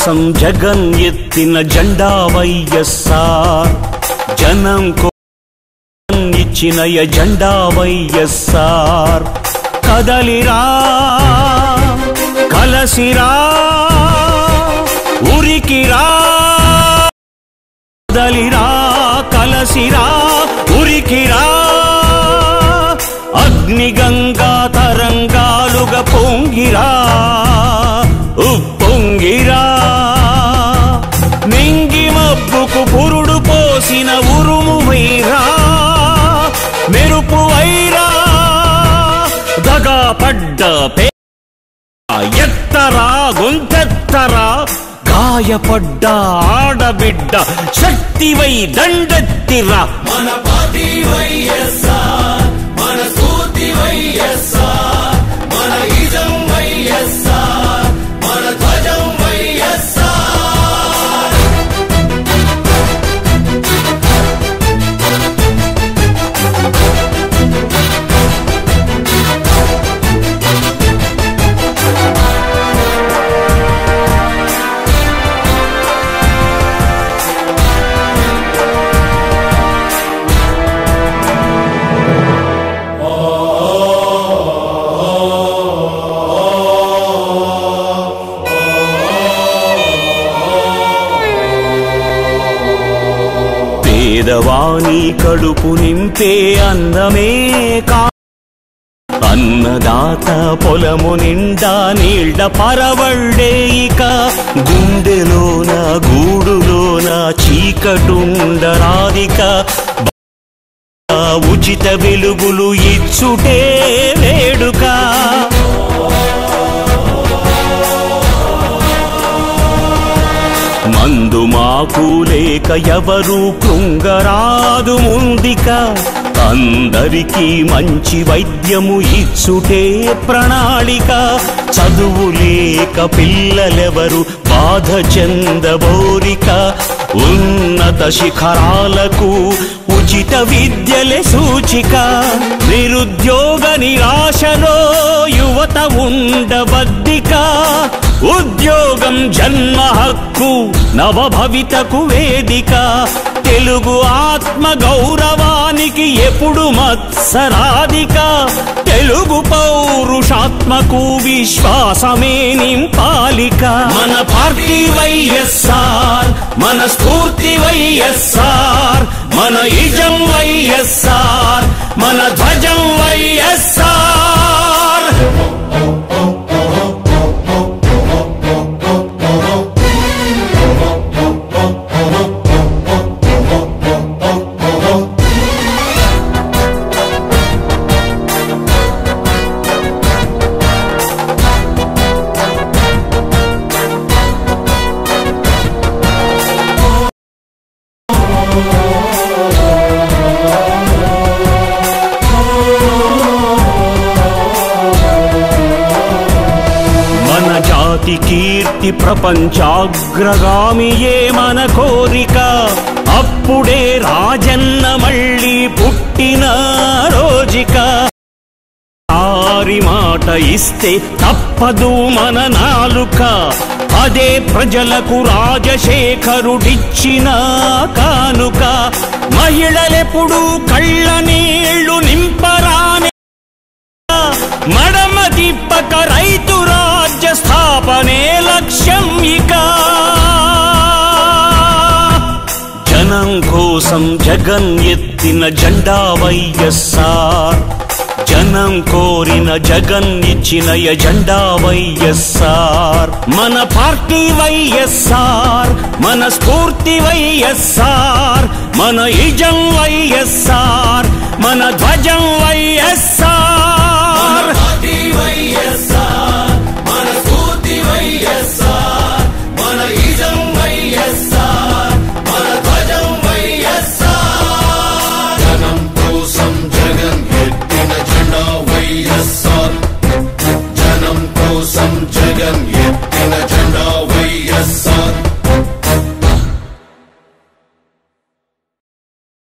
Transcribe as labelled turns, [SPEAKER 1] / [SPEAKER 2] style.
[SPEAKER 1] కోసం జగన్ ఎత్తిన జెండా వైఎస్ఆర్ జనం కోసం ఇచ్చిన ఎజెండా వైఎస్ఆర్ కదలిరా కలసిరా ఉరికిరా కదలిరా కలసిరా ఉరికిరా అగ్నిగంగా తరంగాలుగా పొంగిరా ఉప్పొంగిరా మింగి మబ్బుకు పురుడు పోసిన ఉరుము వైరా మెరుపు వైరా దగా పడ్డ పే ఎత్తరా గొంతెత్తరా గాయపడ్డ ఆడబిడ్డ శక్తివై దండెత్తిరా
[SPEAKER 2] మన పార్టీ వైఎస్ఆర్ మన స్ఫూర్తి వైఎస్ఆర్ మన ఇజం వైఎస్ఆర్ మన ధ్వజం వైఎస్ఆర్
[SPEAKER 1] పేదవాని కడుపు నింపే అన్నమే కా అన్నదాత పొలము నిండా నీళ్ల పరవళ్ళే ఇక గుండెలోన గూడులోన చీకటుండరాదిక ఉచిత వెలుగులు ఇచ్చుటే వేడుక మందు మాకు లేక ఎవరు కృంగరాదు ముందిక అందరికీ మంచి వైద్యము ఇచ్చుటే ప్రణాళిక చదువు లేక పిల్లలెవరు బాధ చెందబోరిక ఉన్నత శిఖరాలకు ఉచిత విద్యలే సూచిక నిరుద్యోగ నిరాశలో యువత ఉండబద్దిక ఉద్యోగం జన్మ హక్కు నవభవితకు వేదిక తెలుగు ఆత్మ గౌరవానికి ఎప్పుడు మత్సరాధిక తెలుగు పౌరుషాత్మకు విశ్వాసమే నింపాలిక మన పార్టీ వైఎస్ఆర్ మన స్ఫూర్తి వైఎస్ఆర్ మన ఇజం వైఎస్ఆర్ మన ధ్వజం వైఎస్ఆర్ మన జాతి కీర్తి ప్రపంచాగ్రగామియే మన కోరిక అప్పుడే రాజన్న మళ్ళీ పుట్టిన రోజిక ఆరి మాట ఇస్తే తప్పదు మన నాలుక అదే ప్రజలకు రాజశేఖరుడిచ్చిన కానుక మహిళలెప్పుడు కళ్ళ నీళ్లు నింపరాని మడమ తిప్పక రైతు రాజ్య స్థాపనే లక్ష్యం ఇక జనం కోసం జగన్ ఎత్తిన జెండా వైఎస్ఆర్ జనం కోరిన జగన్ ఇచ్చిన ఎజెండా వైఎస్ఆర్ మన పార్టీ వైఎస్ఆర్ మన స్ఫూర్తి వైఎస్ఆర్ మన ఇజం వైఎస్ఆర్ మన ధ్వజం వైఎస్ఆర్
[SPEAKER 2] పార్టీ వైఎస్ఆర్ మన స్ఫూర్తి వైఎస్ఆర్ మన ఇజం వైఎస్ఆర్ మన ధ్వజం వైఎస్ఆర్ జనం కోసం జగన్ ఎత్తిన జెండా వైఎస్ఆర్ జనం కోసం జగన్ ఎత్తిన జెండా వైఎస్ఆర్